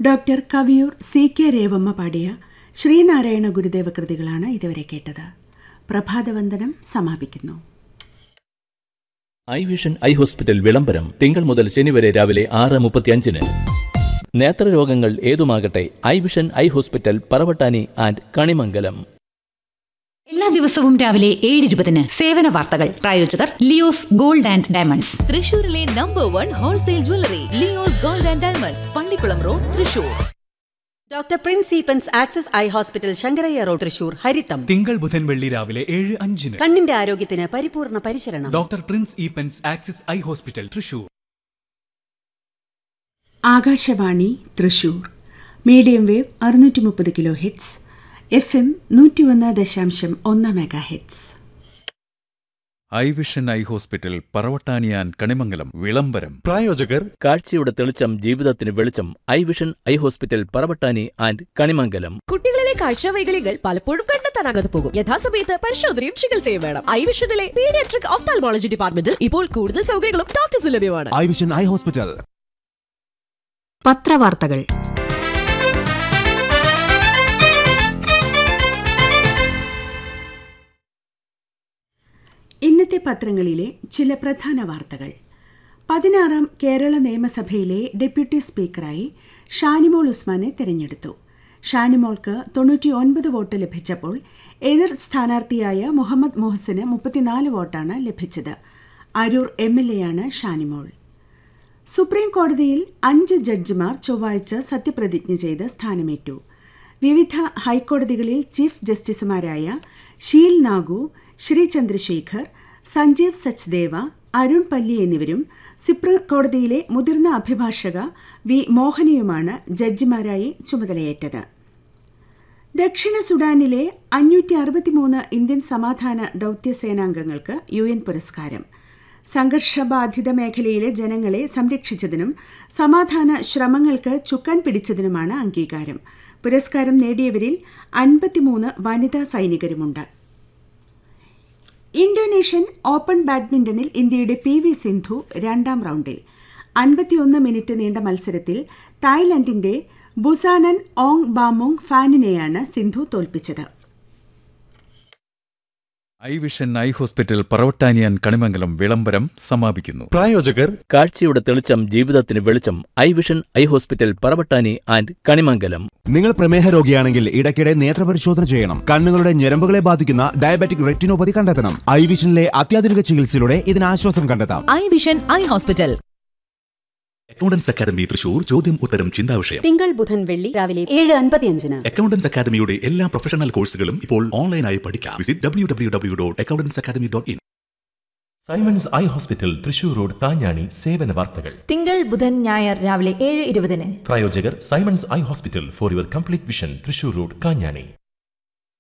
doctor Kaviyoor C K Revamma പാടിയ ശ്രീനാരായണ ഗുരുദേവ കൃതികളാണ് ഇതുവരെ കേട്ടത് പ്രഭാതവന്ദനം സമാപിക്കുന്നു ഐ വിഷൻ ഐ ഹോസ്പിറ്റൽ വിളംബരം തിങ്കൾ മുതൽ ശനി വരെ രാവിലെ ആറ് മുപ്പത്തിയഞ്ചിന് നേത്രരോഗങ്ങൾ ഏതുമാകട്ടെ eye vision eye hospital Paravattani and Kanimangalam എല്ലാ ദിവസവും രാവിലെ ഏഴ് ഇരുപതിന് സേവന വാർത്തകൾ പ്രായോജകർ ലിയോസ് ഗോൾഡ് ആൻഡ് ഡയമണ്ട്സ് തൃശൂരിലെ number one wholesale jewellery Leo's gold and diamonds Pallikulam road Thrissur doctor Prince Eapen's access eye hospital Sankaraiah road Thrissur ഹരിത്തം തിങ്കൾ ബുധൻ വെള്ളി രാവിലെ ഏഴ് അഞ്ചിന് കണ്ണിന്റെ ആരോഗ്യത്തിന് പരിപൂർണ പരിചരണം doctor Prince Eapen's axis eye hospital Thrissur Akashvani Thrissur medium wave അറുന്നൂറ്റി മുപ്പത് കിലോ ഹിറ്റ്സ് എഫ് എം നൂറ്റി ഒന്ന് ദശാംശം ഒന്ന് mega hits eye vision eye hospital പറവട്ടാനിയാൻ കണിമംഗലം വിളംബരം പ്രായോജകർ കാഴ്ചയുടെ തെളിച്ചം ജീവിതത്തിന് വെളിച്ചം eye vision eye hospital Paravattani and Kanimangalam കുട്ടികളിലെ കാഴ്ചവൈകല്യങ്ങൾ പലപ്പോഴും കണ്ടെത്താനാകാതെ പോകും യഥാസമയത്ത് പരിശോധനയും ചികിത്സയും വേണം ഐ വിഷനിലെ പീഡിയാട്രിക് ഓഫ്താൽമോളജി ഡിപ്പാർട്ട്മെന്റിൽ ഇപ്പോൾ കൂടുതൽ സൗകര്യങ്ങളും ഡോക്ടേഴ്സ് ലഭ്യമാണ് ഐ വിഷൻ ഐ ഹോസ്പിറ്റൽ പത്രവാർത്തകൾ ഇന്നത്തെ പത്രങ്ങളിലെ ചില പ്രധാന വാർത്തകൾ പതിനാറാം കേരള നിയമസഭയിലെ ഡെപ്യൂട്ടി സ്പീക്കറായി ഷാനിമോൾ ഉസ്മാനെ തെരഞ്ഞെടുത്തു ഷാനിമോൾക്ക് തൊണ്ണൂറ്റി ഒൻപത് വോട്ട് ലഭിച്ചപ്പോൾ എതിർ സ്ഥാനാർത്ഥിയായ മുഹമ്മദ് മുഹസിന് മുപ്പത്തിനാല് വോട്ടാണ് ലഭിച്ചത് അരൂർ എം എൽ എയാണ് ഷാനിമോൾ സുപ്രീം കോടതിയിൽ അഞ്ച് ജഡ്ജിമാർ ചൊവ്വാഴ്ച സത്യപ്രതിജ്ഞ ചെയ്ത് സ്ഥാനമേറ്റു വിവിധ ഹൈക്കോടതികളിൽ ചീഫ് ജസ്റ്റിസുമാരായ ഷീൽ നാഗു ശ്രീ ചന്ദ്രശേഖർ സഞ്ജീവ് സച്ദേവ അരുൺ പല്ലി എന്നിവരും സുപ്രീം കോടതിയിലെ മുതിർന്ന അഭിഭാഷക വി മോഹനയുമാണ് ജഡ്ജിമാരായി ചുമതലയേറ്റത് ദക്ഷിണ സുഡാനിലെ അഞ്ഞൂറ്റി അറുപത്തിമൂന്ന് ഇന്ത്യൻ സമാധാന ദൌത്യസേനാംഗങ്ങൾക്ക് യു എൻ പുരസ്കാരം സംഘർഷബാധിത മേഖലയിലെ ജനങ്ങളെ സംരക്ഷിച്ചതിനും സമാധാന ശ്രമങ്ങൾക്ക് ചുക്കാൻ പിടിച്ചതിനുമാണ് അംഗീകാരം പുരസ്കാരം നേടിയവരിൽ അൻപത്തിമൂന്ന് വനിതാ സൈനികരുമുണ്ട് ഇന്തോനേഷ്യൻ ഓപ്പൺ ബാഡ്മിന്റണിൽ ഇന്ത്യയുടെ പി വി സിന്ധു രണ്ടാം റൗണ്ടിൽ അൻപത്തിയൊന്ന് മിനിറ്റ് നീണ്ട മത്സരത്തിൽ തായ്ലൻഡിന്റെ ബുസാനൻ ഓങ് ബാമോങ് ഫാനിനെയാണ് സിന്ധു തോൽപ്പിച്ചത് ഐ വിഷൻ ഐ ഹോസ്പിറ്റൽ പറവട്ടാനിയാൻ കണിമംഗലം വിളംബരം സമാപിക്കുന്നു പ്രായോജകർ കാഴ്ചയുടെ തെളിച്ചം ജീവിതത്തിന് വെളിച്ചം eye vision eye hospital Paravattani and Kanimangalam നിങ്ങൾ പ്രമേഹ രോഗിയാണെങ്കിൽ ഇടയ്ക്കിടെ നേത്രപരിശോധന ചെയ്യണം കണ്ണുകളുടെ ഞരമ്പുകളെ ബാധിക്കുന്ന ഡയബറ്റിക് റെറ്റിനോപ്പതി കണ്ടെത്തണം ഐ വിഷനിലെ അത്യാധുനിക ചികിത്സയിലൂടെ ഇതിന് ആശ്വാസം കണ്ടെത്താം eye vision eye hospital accountants academy Thrissur ചോദ്യം ഉത്തരം ചിന്താവിഷയം തിങ്കൾ ബുധൻ വെള്ളി രാവിലെ ഏഴ് അൻപത്തിയഞ്ചിന് അക്കൗണ്ടൻസ് അക്കാദമിയുടെ എല്ലാ പ്രൊഫഷണൽ കോഴ്സുകളും ഇപ്പോൾ ഓൺലൈനായി പഠിക്കാം visit W W W dot accountants academy dot in Simon's eye hospital Thrissur road താഞ്ഞാണി സേവന വാർത്തകൾ തിങ്കൾ ബുധൻ ഞായർ രാവിലെ ഏഴ് ഇരുപതിന് പ്രായോജകർ Simon's eye hospital for your complete vision Thrissur road Kanjani